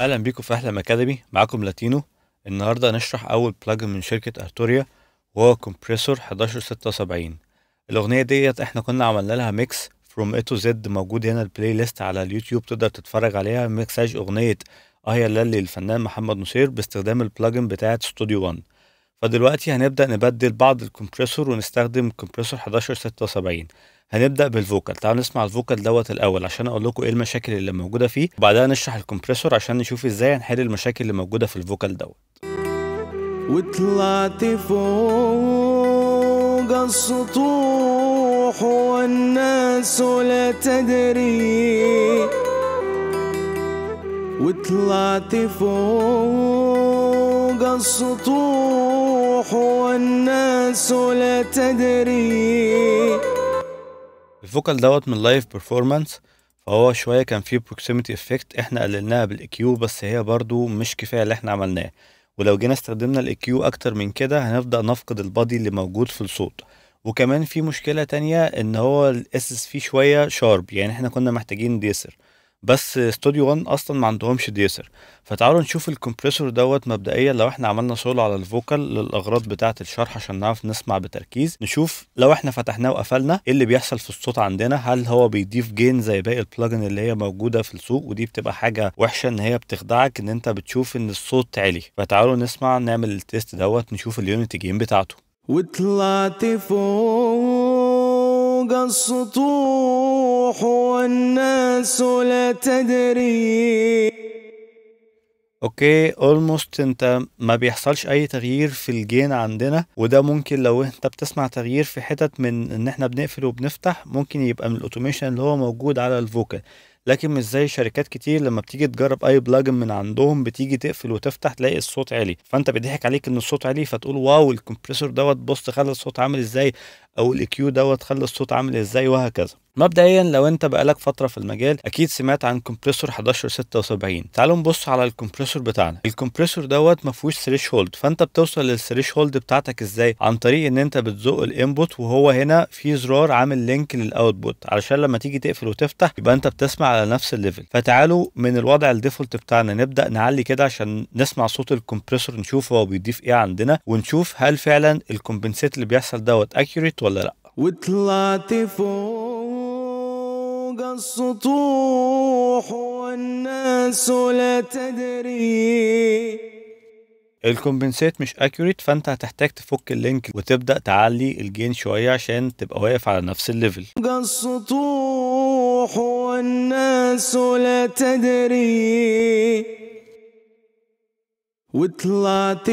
اهلا بيكم في احلام اكاديمي معاكم لاتينو النهارده هنشرح اول بلاجن من شركه ارتوريا وهو كومبريسور 1176 الاغنيه ديت احنا كنا عملنا لها ميكس فروم اي تو زد موجود هنا البلاي ليست على اليوتيوب تقدر تتفرج عليها ميكساج اغنيه اهيا لالي للفنان محمد نصير باستخدام البلاجن بتاعه ستوديو 1 فدلوقتي هنبدا نبدل بعض الكمبريسور ونستخدم كومبريسور 1176 هنبدا بالفوكال تعالوا نسمع الفوكال دوت الاول عشان اقول لكم ايه المشاكل اللي موجوده فيه وبعدها نشرح الكمبريسور عشان نشوف ازاي هنحل المشاكل اللي موجوده في الفوكال دوت وطلعت فوق السطوح والناس لا تدري وطلعت فوق السطوح والناس لا تدري الفوكال دوت من لايف بيرفورمانس فهو شويه كان فيه بروكسيميتي افكت احنا قللناها بالاكيو بس هي برضو مش كفايه اللي احنا عملناه ولو جينا استخدمنا الاكيو اكتر من كده هنبدا نفقد البادي اللي موجود في الصوت وكمان في مشكله تانية ان هو الاس فيه شويه شارب يعني احنا كنا محتاجين ديسر بس استوديو 1 اصلا ما عندهمش ديسر فتعالوا نشوف الكمبريسور دوت مبدئيا لو احنا عملنا سولو على الفوكال للاغراض بتاعه الشرح عشان نعرف نسمع بتركيز نشوف لو احنا فتحناه وقفلنا ايه اللي بيحصل في الصوت عندنا هل هو بيضيف جين زي باقي البلجن اللي هي موجوده في السوق ودي بتبقى حاجه وحشه ان هي بتخدعك ان انت بتشوف ان الصوت عالي فتعالوا نسمع نعمل التيست دوت نشوف اليونت جين بتاعته وطلعت فوق السطوح والناس لا تدري اوكي اولموست انت ما بيحصلش اي تغيير في الجين عندنا وده ممكن لو انت بتسمع تغيير في حتت من ان احنا بنقفل وبنفتح ممكن يبقى من الاوتوميشن اللي هو موجود على الفوكال لكن مش زي شركات كتير لما بتيجي تجرب اي بلاجن من عندهم بتيجي تقفل وتفتح تلاقي الصوت عالي فانت بيضحك عليك ان الصوت عالي فتقول واو الكمبريسور دوت بص خلى الصوت عامل ازاي او الاكيو دوت خلى الصوت عامل ازاي وهكذا مبدئيا لو انت بقالك فتره في المجال اكيد سمعت عن كومبريسور 1176 تعالوا نبص على الكمبريسور بتاعنا الكمبريسور دوت ما فيهوش ثريش هولد فانت بتوصل للثريش هولد بتاعتك ازاي عن طريق ان انت بتزق الانبوت وهو هنا في زرار عامل لينك للاوتبوت علشان لما تيجي تقفل وتفتح يبقى انت بتسمع على نفس الليفل فتعالوا من الوضع الديفولت بتاعنا نبدا نعلي كده عشان نسمع صوت الكمبريسور نشوف هو بيضيف ايه عندنا ونشوف هل فعلا الكومبنسيت اللي بيحصل دوت اكيوريت ولا لا وطلعت فوق السطوح والناس لا تدري الكومبنسيت مش اكيوريت فانت هتحتاج تفك اللينك وتبدا تعلي الجين شويه عشان تبقى واقف على نفس الليفل فوق السطوح والناس لا تدري وطلعت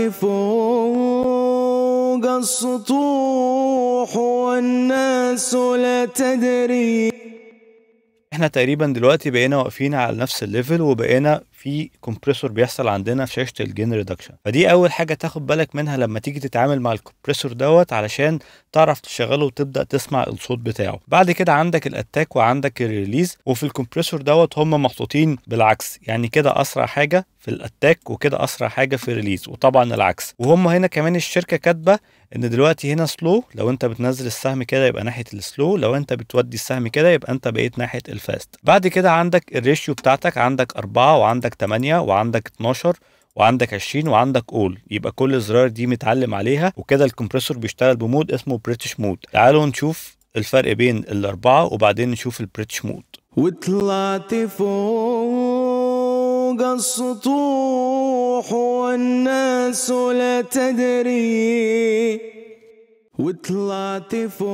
فوق السطوح والناس لا تدري احنا تقريبا دلوقتي بقينا واقفين على نفس الليفل وبقينا في كومبريسور بيحصل عندنا في شاشه الجين ريدكشن فدي اول حاجه تاخد بالك منها لما تيجي تتعامل مع الكومبريسور دوت علشان تعرف تشغله وتبدا تسمع الصوت بتاعه بعد كده عندك الاتاك وعندك الريليز وفي الكومبريسور دوت هم محطوطين بالعكس يعني كده اسرع حاجه في الاتاك وكده اسرع حاجه في الريليز وطبعا العكس وهم هنا كمان الشركه كاتبه ان دلوقتي هنا سلو لو انت بتنزل السهم كده يبقى ناحيه السلو لو انت بتودي السهم كده يبقى انت بقيت ناحيه الفاست بعد كده عندك الريشيو بتاعتك عندك 4 وعندك 8 وعندك 12 وعندك 20 وعندك اول يبقى كل الزراير دي متعلم عليها وكده الكمبريسور بيشتغل بمود اسمه بريتش مود تعالوا نشوف الفرق بين الاربعه وبعدين نشوف البريتش مود وطلعت فوق السطوح والناس لا تدري وطلعت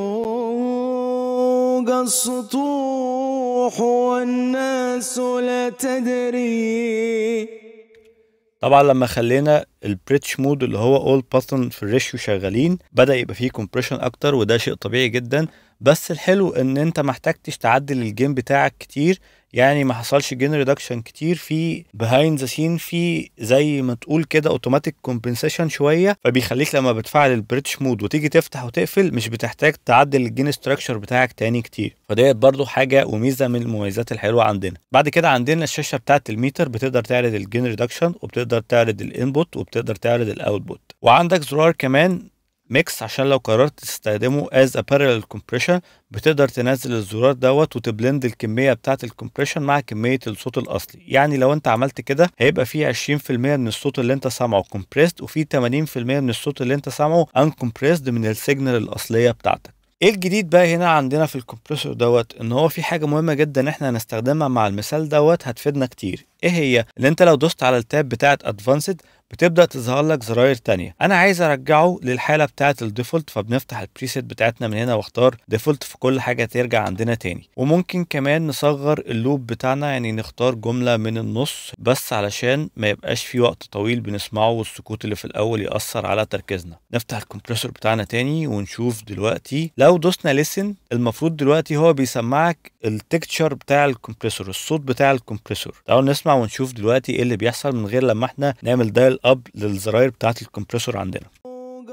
فوق السطوح والناس لا تدري طبعا لما خلينا البريتش مود اللي هو اول باتن في الريشيو شغالين بدا يبقى فيه كومبريشن اكتر وده شيء طبيعي جدا بس الحلو ان انت محتاجتش تعدل الجيم بتاعك كتير يعني ما حصلش جين ريدكشن كتير في بيهايند ذا سين في زي ما تقول كده اوتوماتيك كومبنسيشن شويه فبيخليك لما بتفعل البريتش مود وتيجي تفتح وتقفل مش بتحتاج تعدل الجين ستراكشر بتاعك تاني كتير فديت برضو حاجه وميزه من المميزات الحلوه عندنا بعد كده عندنا الشاشه بتاعه الميتر بتقدر تعرض الجين ريدكشن وبتقدر تعرض الانبوت وبتقدر تعرض الاوتبوت وعندك زرار كمان ميكس عشان لو قررت تستخدمه as a parallel compression بتقدر تنزل الزرار دوت وتبلند الكميه بتاعه الكمبريشن مع كميه الصوت الاصلي يعني لو انت عملت كده هيبقى في 20% من الصوت اللي انت سامعه compressed وفي 80% من الصوت اللي انت سامعه uncompressed من السيجنال الاصليه بتاعتك ايه الجديد بقى هنا عندنا في الكمبريسور دوت ان هو في حاجه مهمه جدا احنا هنستخدمها مع المثال دوت هتفيدنا كتير ايه هي ان انت لو دوست على التاب بتاعه ادفانسد بتبدا تظهر لك زراير تانية انا عايز ارجعه للحاله بتاعه الديفولت فبنفتح البريسيت بتاعتنا من هنا واختار ديفولت في كل حاجه ترجع عندنا تاني وممكن كمان نصغر اللوب بتاعنا يعني نختار جمله من النص بس علشان ما يبقاش في وقت طويل بنسمعه والسكوت اللي في الاول ياثر على تركيزنا نفتح الكمبريسور بتاعنا تاني ونشوف دلوقتي لو دوسنا ليسن المفروض دلوقتي هو بيسمعك التكتشر بتاع الكمبريسور الصوت بتاع الكمبريسور تعالوا نسمع ونشوف دلوقتي ايه اللي بيحصل من غير لما احنا نعمل دايل اب للزراير بتاعه الكمبريسور عندنا فوق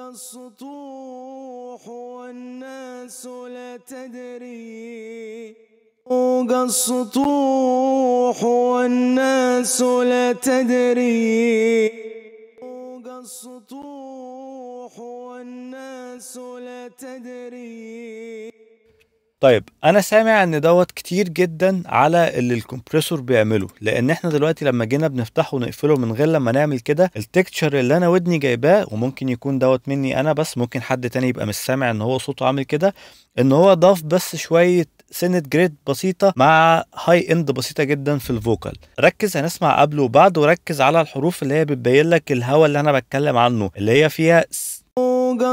السطوح والناس لا تدري فوق السطوح والناس لا تدري فوق السطوح والناس لا تدري طيب انا سامع ان دوت كتير جدا على اللي الكمبريسور بيعمله لان احنا دلوقتي لما جينا بنفتحه ونقفله من غير لما نعمل كده التكتشر اللي انا ودني جايباه وممكن يكون دوت مني انا بس ممكن حد تاني يبقى مش سامع ان هو صوته عامل كده ان هو ضاف بس شويه سنة جريد بسيطة مع هاي اند بسيطة جدا في الفوكال ركز هنسمع قبل وبعد وركز على الحروف اللي هي بتبين لك الهوا اللي انا بتكلم عنه اللي هي فيها س فوق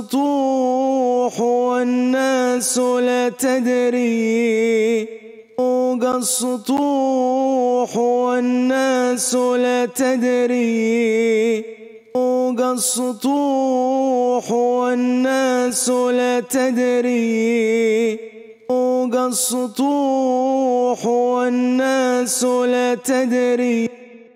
السطوح والناس لا تدري فوق السطوح والناس لا تدري فوق السطوح والناس لا تدري فوق السطوح والناس لا تدري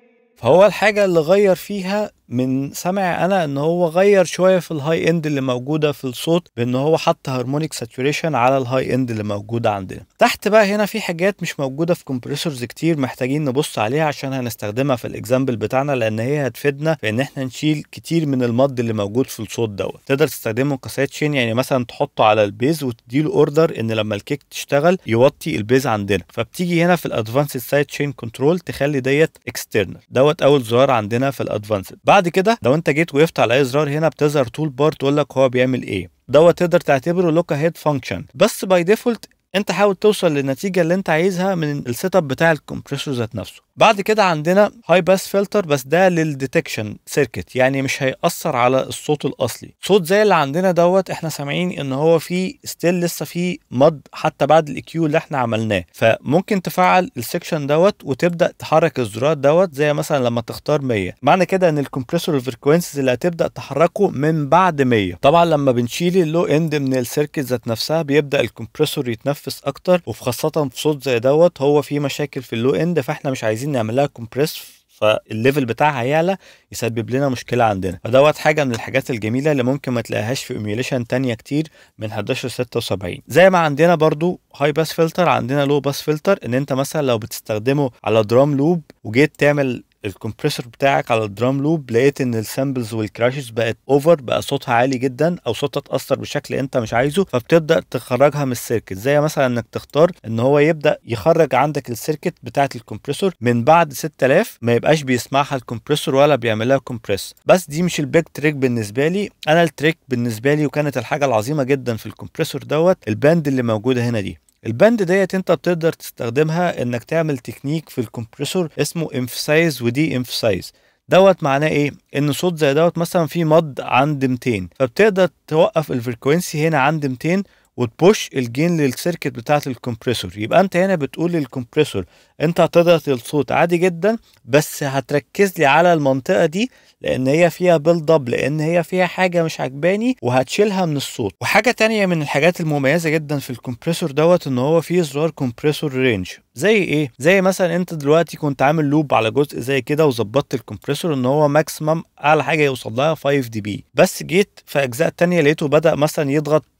فهو الحاجة اللي غير فيها من سمع انا ان هو غير شويه في الهاي اند اللي موجوده في الصوت بان هو حط هارمونيك ساتوريشن على الهاي اند اللي موجوده عندنا تحت بقى هنا في حاجات مش موجوده في كومبريسورز كتير محتاجين نبص عليها عشان هنستخدمها في الاكزامبل بتاعنا لان هي هتفيدنا في ان احنا نشيل كتير من المض اللي موجود في الصوت دوت تقدر تستخدمه كسايد شين يعني مثلا تحطه على البيز وتديله اوردر ان لما الكيك تشتغل يوطي البيز عندنا فبتيجي هنا في الادفانسد سايد شين كنترول تخلي ديت اكسترنال دوت اول زرار عندنا في الادفانسد بعد كده لو انت جيت وقفت على اي زرار هنا بتظهر تول بار تقول لك هو بيعمل ايه دوت تقدر تعتبره لوك هيد فانكشن بس باي ديفولت انت حاول توصل للنتيجه اللي انت عايزها من السيت اب بتاع الكمبريسور ذات نفسه بعد كده عندنا هاي باس فلتر بس ده للديتكشن سيركت يعني مش هيأثر على الصوت الاصلي صوت زي اللي عندنا دوت احنا سامعين ان هو في ستيل لسه في مض حتى بعد الاكيو اللي احنا عملناه فممكن تفعل السكشن دوت وتبدا تحرك الزرار دوت زي مثلا لما تختار 100 معنى كده ان الكمبريسور الفريكوينسيز اللي هتبدا تحركه من بعد 100 طبعا لما بنشيل اللو اند من السيركت ذات نفسها بيبدا الكمبريسور يتنفس اكتر وفي خاصه في صوت زي دوت هو في مشاكل في اللو اند فاحنا مش عايزين نعمل لها كومبريس فالليفل بتاعها هيعلى يسبب لنا مشكله عندنا فدوت حاجه من الحاجات الجميله اللي ممكن ما تلاقيهاش في ايميوليشن تانية كتير من 1176 زي ما عندنا برضو هاي باس فلتر عندنا لو باس فلتر ان انت مثلا لو بتستخدمه على درام لوب وجيت تعمل الكمبريسور بتاعك على الدرام لوب لقيت ان السامبلز والكراشز بقت اوفر بقى صوتها عالي جدا او صوتها اتاثر بشكل انت مش عايزه فبتبدا تخرجها من السيركت زي مثلا انك تختار ان هو يبدا يخرج عندك السيركت بتاعه الكمبريسور من بعد 6000 ما يبقاش بيسمعها الكمبريسور ولا بيعملها كومبريس بس دي مش البيج تريك بالنسبه لي انا التريك بالنسبه لي وكانت الحاجه العظيمه جدا في الكمبريسور دوت الباند اللي موجوده هنا دي الباند ديت انت بتقدر تستخدمها انك تعمل تكنيك في الكمبريسور اسمه emphasize ودي emphasize دوت معناه ايه ان صوت زي دوت مثلا في مض عند 200 فبتقدر توقف الفريكوينسي هنا عند 200 وتبوش الجين للسيركت بتاعه الكمبريسور يبقى انت هنا بتقول للكمبريسور انت هتضغط الصوت عادي جدا بس هتركز لي على المنطقه دي لان هي فيها بيلد اب لان هي فيها حاجه مش عجباني وهتشيلها من الصوت وحاجه تانية من الحاجات المميزه جدا في الكمبريسور دوت ان هو فيه زرار كومبريسور رينج زي ايه زي مثلا انت دلوقتي كنت عامل لوب على جزء زي كده وظبطت الكمبريسور ان هو ماكسيمم اعلى حاجه يوصل لها 5 دي بي بس جيت في اجزاء تانية لقيته بدا مثلا يضغط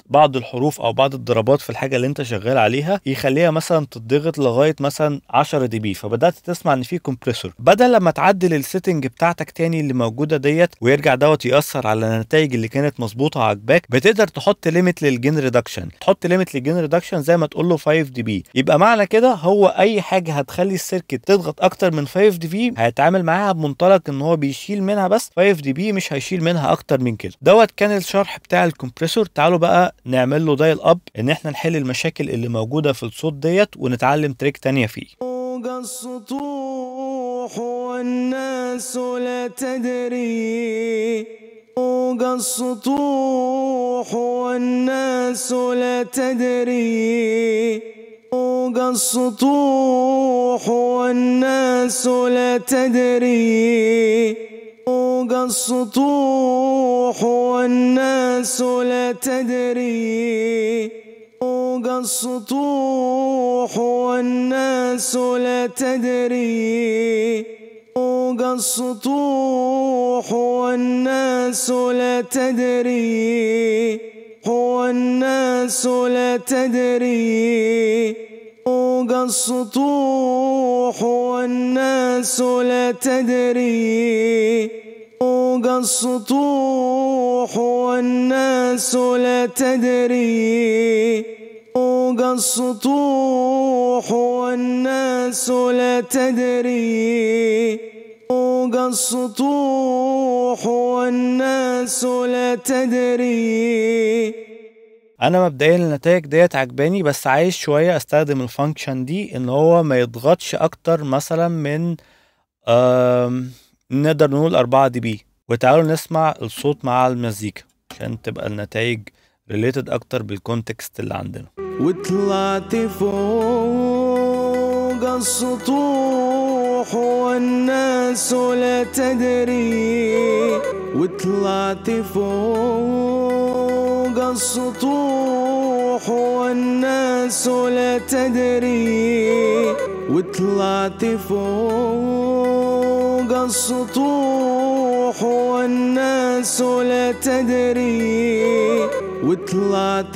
بعض الحروف او بعض الضربات في الحاجه اللي انت شغال عليها يخليها مثلا تضغط لغايه مثلا 10 دي بي فبدات تسمع ان في كومبريسور بدل لما تعدل السيتنج بتاعتك تاني اللي موجوده ديت ويرجع دوت ياثر على النتائج اللي كانت مظبوطه عاجباك بتقدر تحط ليميت للجين ريدكشن تحط ليميت للجين ريدكشن زي ما تقول له 5 دي بي يبقى معنى كده هو اي حاجه هتخلي السيركت تضغط اكتر من 5 دي بي هيتعامل معاها بمنطلق ان هو بيشيل منها بس 5 دي بي مش هيشيل منها اكتر من كده دوت كان الشرح بتاع الكمبريسور تعالوا بقى نعمل له دايل اب ان احنا نحل المشاكل اللي موجوده في الصوت ديت ونتعلم تريك تانية فيه فوق السطوح والناس لا تدري فوق السطوح والناس لا تدري فوق السطوح والناس لا تدري فوق السطوح والناس لا تدري فوق السطوح والناس لا تدري فوق السطوح والناس لا تدري هو الناس لا تدري فوق السطوح والناس لا تدري فوق السطوح والناس لا تدري فوق السطوح والناس لا تدري فوق السطوح والناس لا تدري انا مبدئيا النتائج ديت عجباني بس عايز شويه استخدم الفانكشن دي ان هو ما يضغطش اكتر مثلا من آم، نقدر نقول 4 دي بي وتعالوا نسمع الصوت مع المزيكا عشان تبقى النتائج ريليتد اكتر بالكونتكست اللي عندنا وطلعت فوق السطوح والناس لا تدري وطلعت فوق السطوح والناس لا تدري وطلعت فوق السطوح والناس لا تدري وطلعت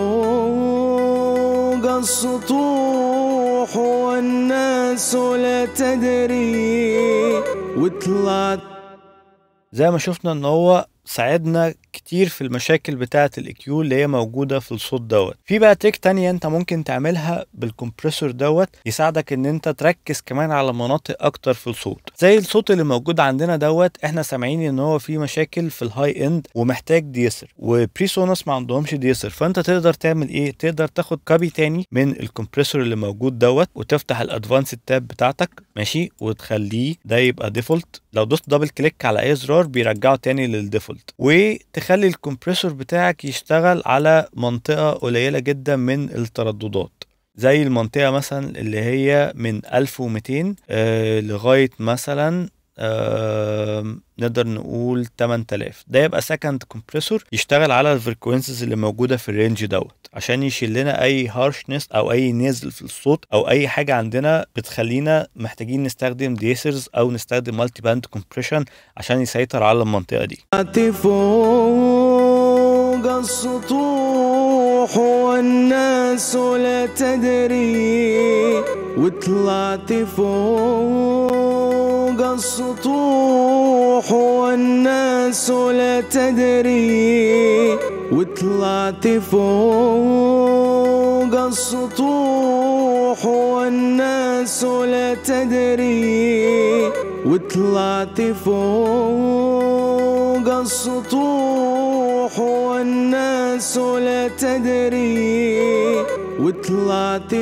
فوق السطوح والناس لا تدري وطلعت زي ما شفنا ان هو ساعدنا كتير في المشاكل بتاعة الاكيو اللي هي موجودة في الصوت دوت في بقى تريك تانية انت ممكن تعملها بالكمبريسور دوت يساعدك ان انت تركز كمان على مناطق اكتر في الصوت زي الصوت اللي موجود عندنا دوت احنا سامعين ان هو فيه مشاكل في الهاي اند ومحتاج ديسر وبريسونس ما عندهمش ديسر فانت تقدر تعمل ايه تقدر تاخد كابي تاني من الكمبريسور اللي موجود دوت وتفتح الادفانس تاب بتاعتك ماشي وتخليه ده يبقى ديفولت لو دوست دبل كليك على اي زرار بيرجعه تاني للديفولت وتخلي الكمبريسور بتاعك يشتغل على منطقة قليلة جدا من الترددات زي المنطقة مثلا اللي هي من 1200 آه لغاية مثلا آه نقدر نقول 8000 ده يبقى سكند كومبريسور يشتغل على الفريكوينسيز اللي موجودة في الرينج دوت عشان يشيل لنا اي هارشنس او اي نزل في الصوت او اي حاجة عندنا بتخلينا محتاجين نستخدم ديسرز او نستخدم مالتي باند كومبريشن عشان يسيطر على المنطقة دي فوق السطوح والناس لا تدري وطلعت فوق السطوح والناس لا تدري وطلعت فوق السطوح والناس لا تدري وطلعت فوق السطوح والناس لا تدري وطلعت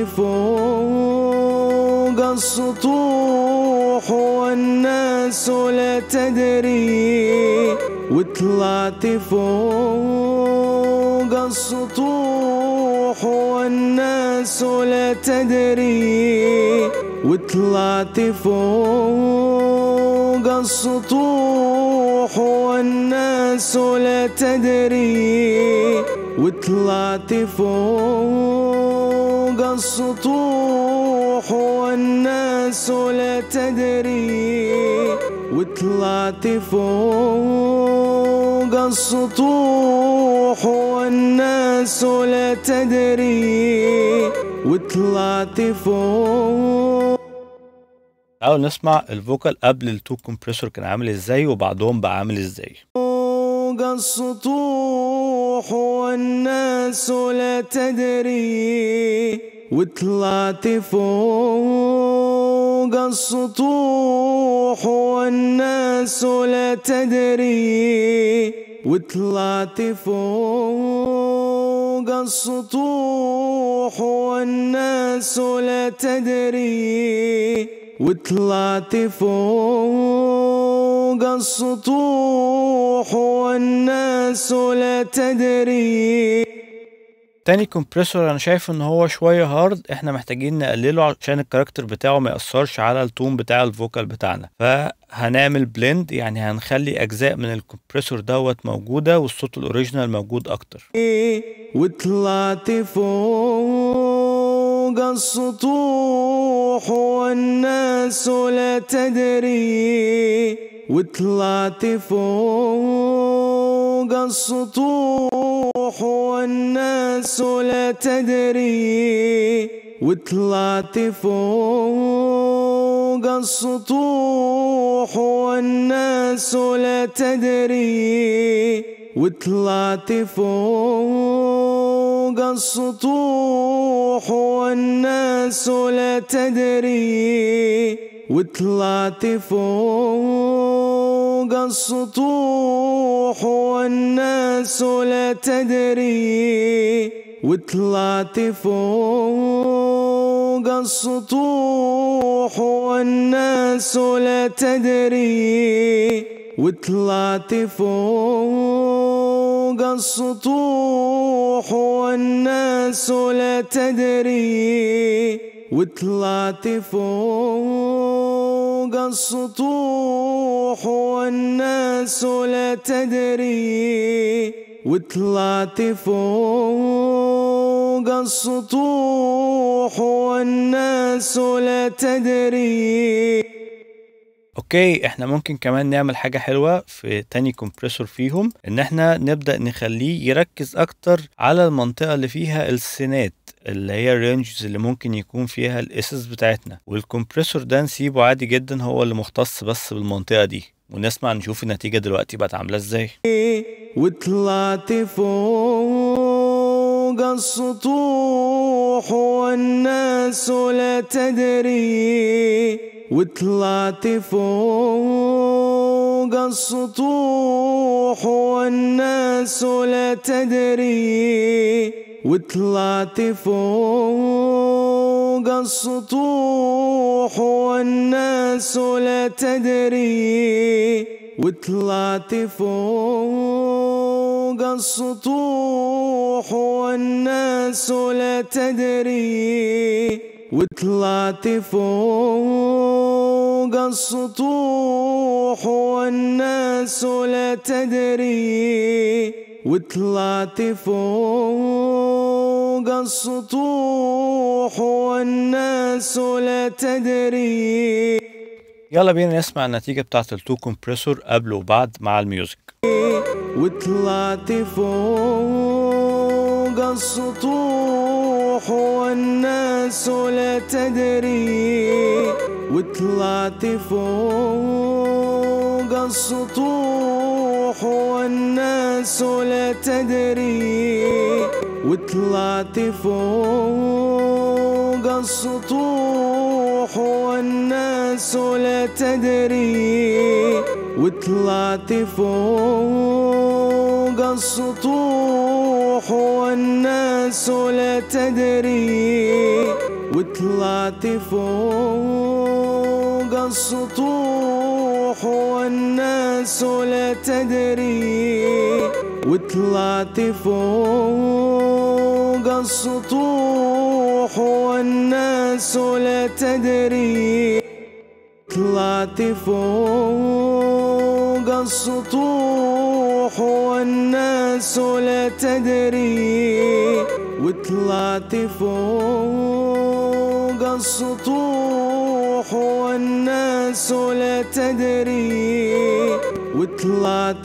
فوق السطوح والناس لا تدري وطلعت فوق السطوح والناس لا تدري وطلعت فوق السطوح والناس لا تدري وطلعت فوق السطوح والناس لا تدري وطلعت فوق فوق السطوح والناس لا تدري وطلعت فوق تعالوا نسمع الفوكال قبل التو كومبريسور كان عامل ازاي وبعدهم بقى عامل ازاي فوق السطوح والناس لا تدري وطلعت فوق السطوح والناس لا تدري وطلعت فوق السطوح والناس لا تدري وطلعت فوق السطوح والناس لا تدري تاني كومبريسور انا شايف ان هو شويه هارد احنا محتاجين نقلله عشان الكاركتر بتاعه ما ياثرش على التون بتاع الفوكال بتاعنا فهنعمل بلند يعني هنخلي اجزاء من الكومبريسور دوت موجوده والصوت الاوريجينال موجود اكتر وطلعت فوق السطوح والناس لا تدري وطلعت فوق السطوح والناس لا تدري وطلعت فوق السطوح والناس لا تدري وطلعت فوق السطوح والناس لا تدري وطلعت فوق السطوح والناس لا تدري وطلعت فوق السطوح والناس لا تدري وطلعت فوق السطوح والناس لا تدري وطلعت فوق السطوح والناس لا تدري وطلعت فوق السطوح والناس لا تدري اوكي احنا ممكن كمان نعمل حاجة حلوة في تاني كومبريسور فيهم ان احنا نبدأ نخليه يركز اكتر على المنطقة اللي فيها السينات اللي هي الرينجز اللي ممكن يكون فيها الاسس بتاعتنا والكمبريسور ده نسيبه عادي جدا هو اللي مختص بس بالمنطقة دي ونسمع نشوف النتيجة دلوقتي بقت عاملة ازاي وطلعت فوق السطوح والناس لا تدري وطلعت فوق السطوح والناس لا تدري وطلعت فوق السطوح والناس لا تدري وطلعت فوق السطوح والناس لا تدري وطلعت فوق السطوح والناس لا تدري وطلعت فوق السطوح والناس لا تدري يلا بينا نسمع النتيجة بتاعت التو كومبريسور قبل وبعد مع الميوزك وطلعت فوق السطوح والناس لا تدري وطلعت فوق السطوح والناس لا تدري وطلعت فوق السطوح والناس لا تدري وطلعت فوق السطوح والناس لا تدري وطلعت فوق السطوح والناس لا تدري وطلعت فوق السطوح والناس لا تدري طلعت فوق السطوح والناس لا تدري وطلعت فوق السطوح والناس لا تدري وطلعت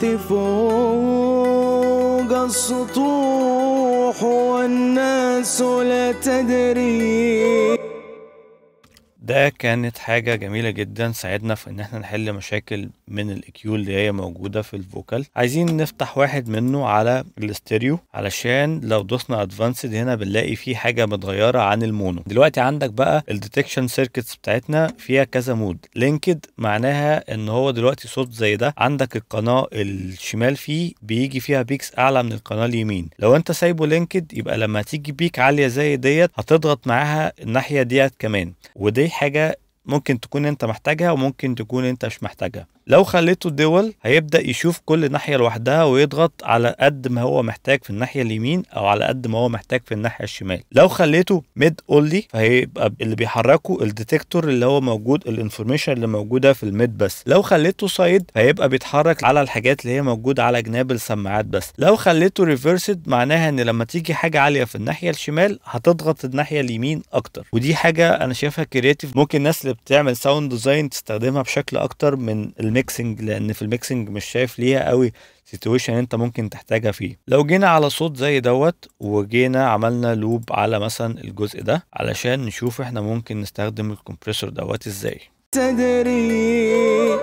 فوق السطوح والناس لا تدري ده كانت حاجة جميلة جدا ساعدنا في ان احنا نحل مشاكل من الاكيو اللي هي موجودة في الفوكال عايزين نفتح واحد منه على الاستيريو علشان لو دوسنا ادفانسد هنا بنلاقي فيه حاجة متغيرة عن المونو دلوقتي عندك بقى الديتكشن سيركتس بتاعتنا فيها كذا مود لينكد معناها ان هو دلوقتي صوت زي ده عندك القناة الشمال فيه بيجي فيها بيكس اعلى من القناة اليمين لو انت سايبه لينكد يبقى لما تيجي بيك عالية زي ديت هتضغط معاها الناحية ديت كمان ودي حاجة ممكن تكون انت محتاجها وممكن تكون انت مش محتاجها لو خليته دول هيبدأ يشوف كل ناحية لوحدها ويضغط على قد ما هو محتاج في الناحية اليمين او على قد ما هو محتاج في الناحية الشمال لو خليته ميد اونلي فهيبقى اللي بيحركه الديتكتور اللي هو موجود الانفورميشن اللي موجودة في الميد بس لو خليته سايد فهيبقى بيتحرك على الحاجات اللي هي موجودة على جناب السماعات بس لو خليته ريفرسد معناها ان لما تيجي حاجة عالية في الناحية الشمال هتضغط الناحية اليمين اكتر ودي حاجة انا شايفها كرياتيف ممكن الناس اللي بتعمل ساوند ديزاين تستخدمها بشكل اكتر من الميكسنج لان في الميكسنج مش شايف ليها قوي سيتويشن انت ممكن تحتاجها فيه لو جينا على صوت زي دوت وجينا عملنا لوب على مثلا الجزء ده علشان نشوف احنا ممكن نستخدم الكمبريسور دوت ازاي تدري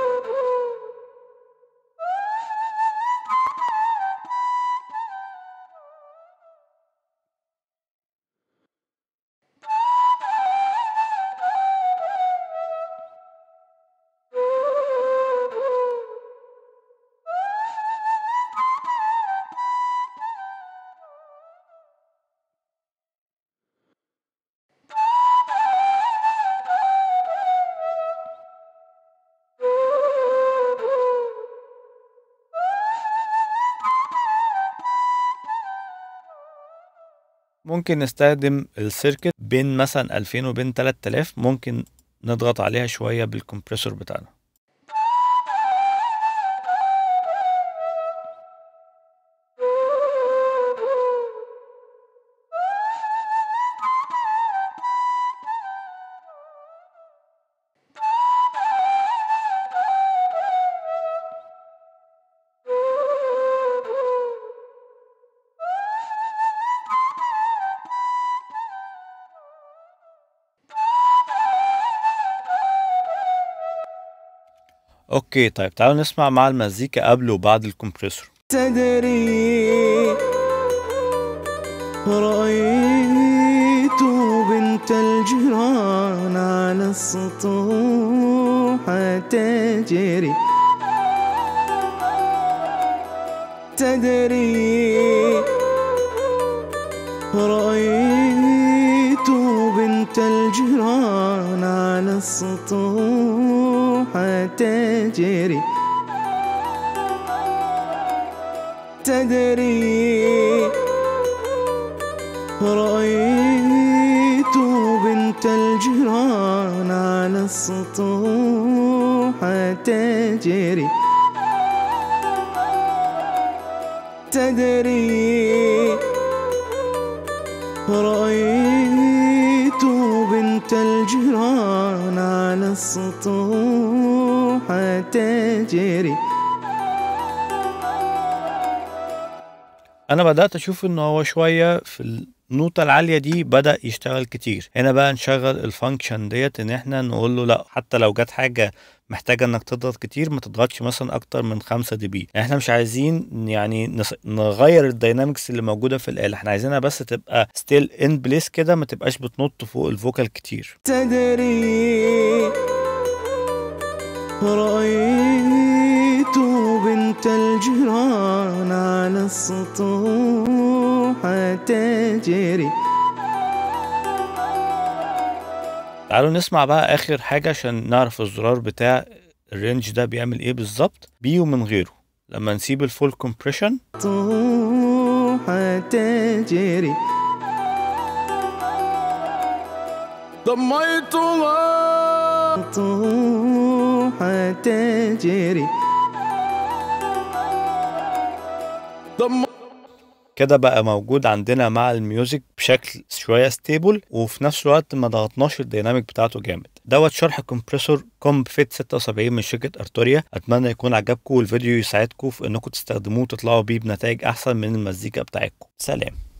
ممكن نستخدم السيركت بين مثلا 2000 وبين 3000 ممكن نضغط عليها شوية بالكمبريسور بتاعنا اوكي طيب تعالوا نسمع مع المزيكا قبل وبعد الكمبريسور تدري رأيت بنت الجيران على السطوح تجري تدري رأيت بنت الجيران على السطوح تجري تدري رأيت بنت الجيران على السطوح تجري تدري رأيت بنت الجيران على السطوح تجري انا بدات اشوف ان هو شويه في النوتة العالية دي بدأ يشتغل كتير هنا بقى نشغل الفانكشن ديت ان احنا نقول له لا حتى لو جت حاجة محتاجة انك تضغط كتير ما تضغطش مثلا اكتر من 5 دي بي احنا مش عايزين يعني نص... نغير الداينامكس اللي موجودة في الآلة احنا عايزينها بس تبقى ستيل ان بليس كده ما تبقاش بتنط فوق الفوكال كتير تدري رأيت بنت الجيران على السطوح تجري تعالوا نسمع بقى اخر حاجة عشان نعرف الزرار بتاع الرينج ده بيعمل ايه بالظبط بيه ومن غيره لما نسيب الفول كومبريشن طوح تجري ضميتها طوح تجري ضم كده بقى موجود عندنا مع الميوزك بشكل شوية ستيبل وفي نفس الوقت ما ضغطناش الديناميك بتاعته جامد دوت شرح كومبريسور كومب فيت 76 من شركه ارتوريا اتمنى يكون عجبكم والفيديو يساعدكم في انكم تستخدموه وتطلعوا بيه بنتائج احسن من المزيكا بتاعتكم سلام